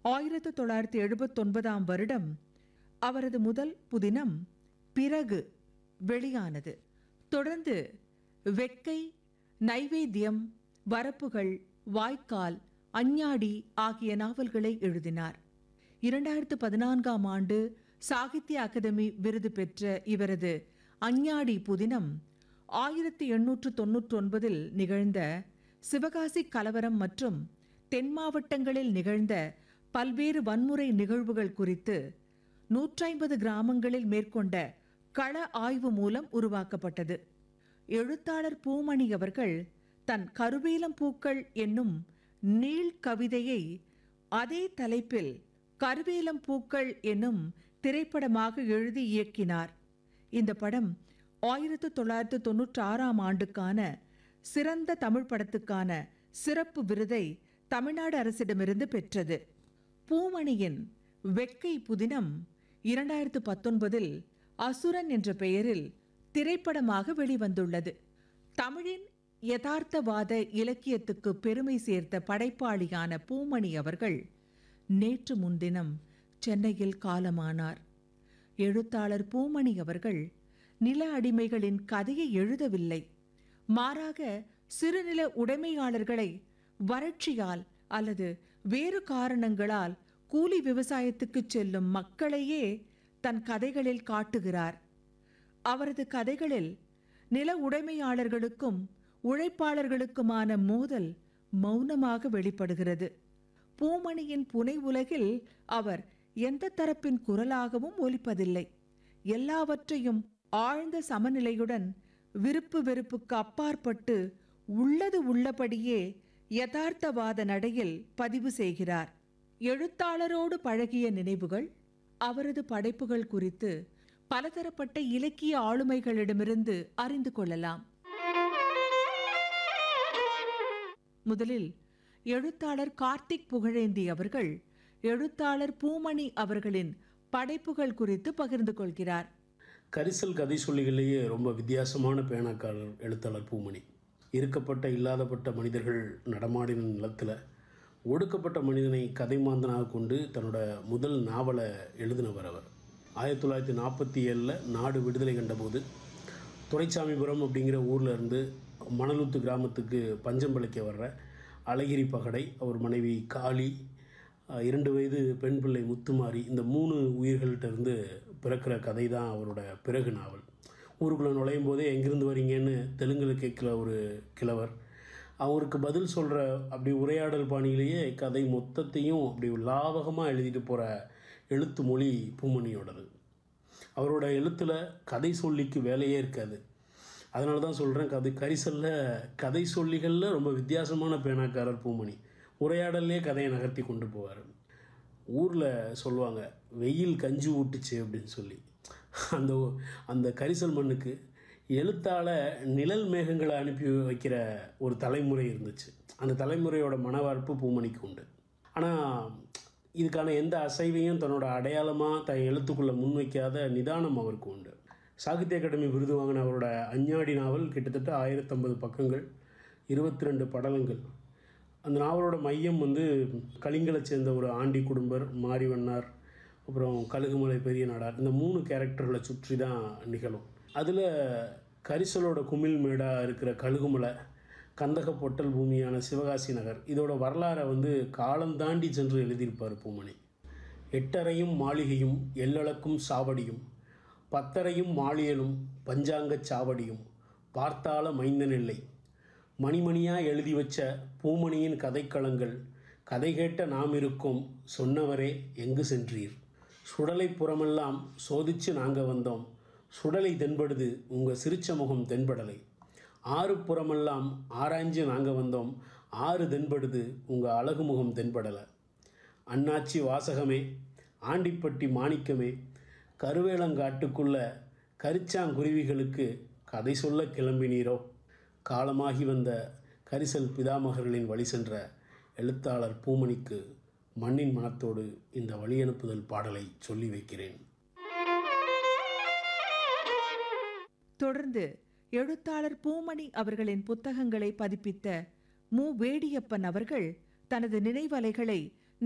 ஆயிரத்து தொள்ளாயிரத்தி எழுபத்தொன்பதாம் வருடம் அவரது முதல் புதினம் பிறகு வெளியானது தொடர்ந்து வெக்கை நைவேத்தியம் வரப்புகள் வாய்க்கால் அஞ்ஞாடி ஆகிய நாவல்களை எழுதினார் இரண்டாயிரத்து பதினான்காம் ஆண்டு சாகித்ய அகாதமி விருது பெற்ற இவரது அஞ்ஞாடி புதினம் ஆயிரத்தி எண்ணூற்று தொன்னூற்றி ஒன்பதில் நிகழ்ந்த சிவகாசி கலவரம் மற்றும் தென் மாவட்டங்களில் நிகழ்ந்த பல்வேறு வன்முறை நிகழ்வுகள் குறித்து நூற்றைம்பது கிராமங்களில் மேற்கொண்ட கள ஆய்வு மூலம் உருவாக்கப்பட்டது எழுத்தாளர் பூமணி அவர்கள் தன் கருவேலம் பூக்கள் என்னும் நீள் கவிதையை அதே தலைப்பில் கருவேலம் பூக்கள் என்னும் திரைப்படமாக எழுதி இயக்கினார் இந்த படம் ஆயிரத்து தொள்ளாயிரத்து தொன்னூற்றி ஆறாம் ஆண்டுக்கான சிறந்த தமிழ் படத்துக்கான சிறப்பு விருதை தமிழ்நாடு அரசிடமிருந்து பெற்றது பூமணியின் வெக்கை புதினம் இரண்டாயிரத்து பத்தொன்பதில் அசுரன் என்ற பெயரில் திரைப்படமாக வெளிவந்துள்ளது தமிழின் யதார்த்தவாத இலக்கியத்துக்கு பெருமை சேர்த்த படைப்பாளியான பூமணி அவர்கள் நேற்று முன்தினம் சென்னையில் காலமானார் எழுத்தாளர் பூமணி அவர்கள் நில அடிமைகளின் கதையை எழுதவில்லை மாறாக சிறுநில உடைமையாளர்களை வறட்சியால் அல்லது வேறு காரணங்களால் கூலி விவசாயத்துக்கு செல்லும் மக்களையே தன் கதைகளில் காட்டுகிறார் அவரது கதைகளில் நில உடைமையாளர்களுக்கும் உழைப்பாளர்களுக்குமான மோதல் மௌனமாக வெளிப்படுகிறது பூமணியின் புனை உலகில் அவர் எந்த தரப்பின் குரலாகவும் ஒலிப்பதில்லை எல்லாவற்றையும் ஆழ்ந்த சமநிலையுடன் விருப்பு வெறுப்புக்கு அப்பாற்பட்டு உள்ளது உள்ளபடியே யதார்த்தவாத நடையில் பதிவு செய்கிறார் எழுத்தாளரோடு பழகிய நினைவுகள் அவரது படைப்புகள் குறித்து பலதரப்பட்ட இலக்கிய ஆளுமைகளிடமிருந்து அறிந்து கொள்ளலாம் முதலில் எழுத்தாளர் கார்த்திக் புகழேந்தி அவர்கள் எழுத்தாளர் பூமணி அவர்களின் படைப்புகள் குறித்து பகிர்ந்து கொள்கிறார் கரிசல் கதை சொல்லிகளிலேயே ரொம்ப வித்தியாசமான பேனாக்காரர் எழுத்தாளர் பூமணி இருக்கப்பட்ட இல்லாதப்பட்ட மனிதர்கள் நடமாடின நிலத்தில் ஒடுக்கப்பட்ட மனிதனை கதை மாந்தனாக கொண்டு தன்னோட முதல் நாவலை எழுதினவர் அவர் ஆயிரத்தி தொள்ளாயிரத்தி நாற்பத்தி ஏழில் நாடு விடுதலை கண்டபோது துரைசாமிபுரம் அப்படிங்கிற ஊரில் இருந்து மணலுத்து கிராமத்துக்கு பஞ்சம் பிழைக்க வர்ற அழகிரி பகடை அவர் மனைவி காளி அஹ், இரண்டு வயது பெண் பிள்ளை முத்துமாரி இந்த மூணு உயிர்கள்ட்ட இருந்து பிறக்கிற கதை தான் அவரோட பிறகு நாவல் ஊருக்குள்ளே நுழையும் போதே எங்கேருந்து வரீங்கன்னு தெலுங்கில் கேட்குற ஒரு கிழவர் அவருக்கு பதில் சொல்கிற அப்படி உரையாடல் பாணியிலேயே கதை மொத்தத்தையும் அப்படி லாவகமாக எழுதிட்டு போகிற எழுத்து மொழி பூமணியோடது அவரோட எழுத்தில் கதை சொல்லிக்கு வேலையே இருக்காது அதனால தான் சொல்கிறேன் கதை கரிசலில் கதை சொல்லிகளில் ரொம்ப வித்தியாசமான பேனாக்காரர் பூமணி உரையாடல்லே கதையை நகர்த்தி கொண்டு போவார் ஊரில் சொல்லுவாங்க வெயில் கஞ்சி ஊட்டுச்சு அப்படின்னு சொல்லி அந்த அந்த கரிசல் மண்ணுக்கு எழுத்தால நிழல் மேகங்களை அனுப்பி வைக்கிற ஒரு தலைமுறை இருந்துச்சு அந்த தலைமுறையோட மனவார்ப்பு பூமணிக்கு உண்டு ஆனால் இதுக்கான எந்த அசைவையும் தன்னோட அடையாளமாக தன் எழுத்துக்குள்ளே முன்வைக்காத நிதானம் அவருக்கு உண்டு சாகித்ய அகாடமி விருது வாங்கின அவரோட அஞ்ஞாடி நாவல் கிட்டத்தட்ட ஆயிரத்தம்பது பக்கங்கள் இருபத்தி ரெண்டு படலங்கள் அந்த நாவலோட மையம் வந்து கலிங்கலை சேர்ந்த ஒரு ஆண்டி குடும்பர் மாரிவண்ணார் அப்புறம் கழுகுமலை பெரிய நாடார் இந்த மூணு கேரக்டர்களை சுற்றி தான் நிகழும் அதில் கரிசலோட குமிழ் மேடாக இருக்கிற கழுகுமலை கந்தக பொட்டல் பூமியான சிவகாசி நகர் இதோட வரலாறை வந்து காலம் தாண்டி சென்று எழுதியிருப்பார் பூமணி எட்டரையும் மாளிகையும் எல்லளக்கும் சாவடியும் பத்தரையும் மாளியலும் பஞ்சாங்கச் சாவடியும் பார்த்தால மைந்தனில்லை மணிமணியா எழுதி வச்ச பூமணியின் கதைக்களங்கள் கதை கேட்ட நாம் இருக்கோம் சொன்னவரே எங்கு சென்றீர் சுடலை புறமெல்லாம் சோதிச்சு நாங்க வந்தோம் சுடலை தென்படுது உங்க சிரிச்ச முகம் தென்படலை ஆறு புறமெல்லாம் ஆராய்ஞ்சு நாங்க வந்தோம் ஆறு தென்படுது உங்க அழகு முகம் தென்படலை அண்ணாச்சி வாசகமே ஆண்டிப்பட்டி மாணிக்கமே கருவேலங்காட்டுக்குள்ள கரிச்சாங்குருவிகளுக்கு கதை சொல்ல கிளம்பினீரோ காலமாகி வந்த கரிசல் பிதாமகர்களின் வழி சென்ற எழுத்தாளர் பூமணிக்கு மண்ணின் மனத்தோடு இந்த வழியனுப்புதல் பாடலை சொல்லி வைக்கிறேன் தொடர்ந்து எழுத்தாளர் பூமணி அவர்களின் புத்தகங்களை பதிப்பித்த மு வேடியப்பன் அவர்கள் தனது நினைவலைகளை